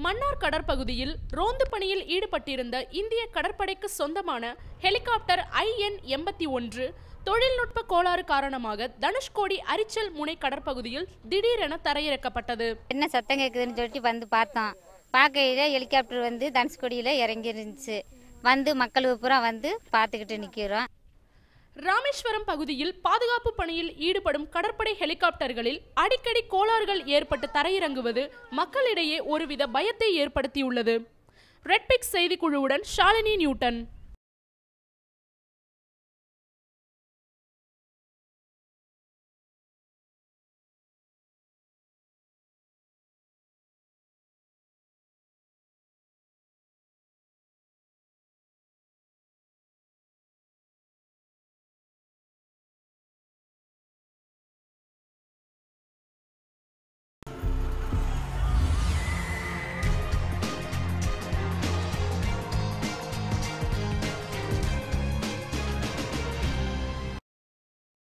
மன்னார் கடற்பகுதியில் ரோந்து பணியில் ஈடுபட்டிருந்த இந்திய கடற்படைக்கு சொந்தமான ஹெலிகாப்டர் ஐஎன் எண்பத்தி ஒன்று தொழில்நுட்ப கோளாறு காரணமாக தனுஷ்கோடி அரிச்சல் முனை கடற்பகுதியில் திடீரென தரையிறக்கப்பட்டது என்ன சத்தம் கேட்குதுன்னு சொல்லிட்டு வந்து பார்த்தோம் பார்க்கையில ஹெலிகாப்டர் வந்து தனுஷ்கோடியில் இறங்கி இருந்துச்சு வந்து மக்கள் பூரா வந்து பார்த்துக்கிட்டு நிற்கிறோம் ராமேஸ்வரம் பகுதியில் பாதுகாப்பு பணியில் ஈடுபடும் கடற்படை ஹெலிகாப்டர்களில் அடிக்கடி கோளாறுகள் ஏற்பட்டு தரையிறங்குவது மக்களிடையே ஒருவித பயத்தை ஏற்படுத்தியுள்ளது ரெட்பிக்ஸ் செய்திக்குழுவுடன் ஷாலினி நியூட்டன்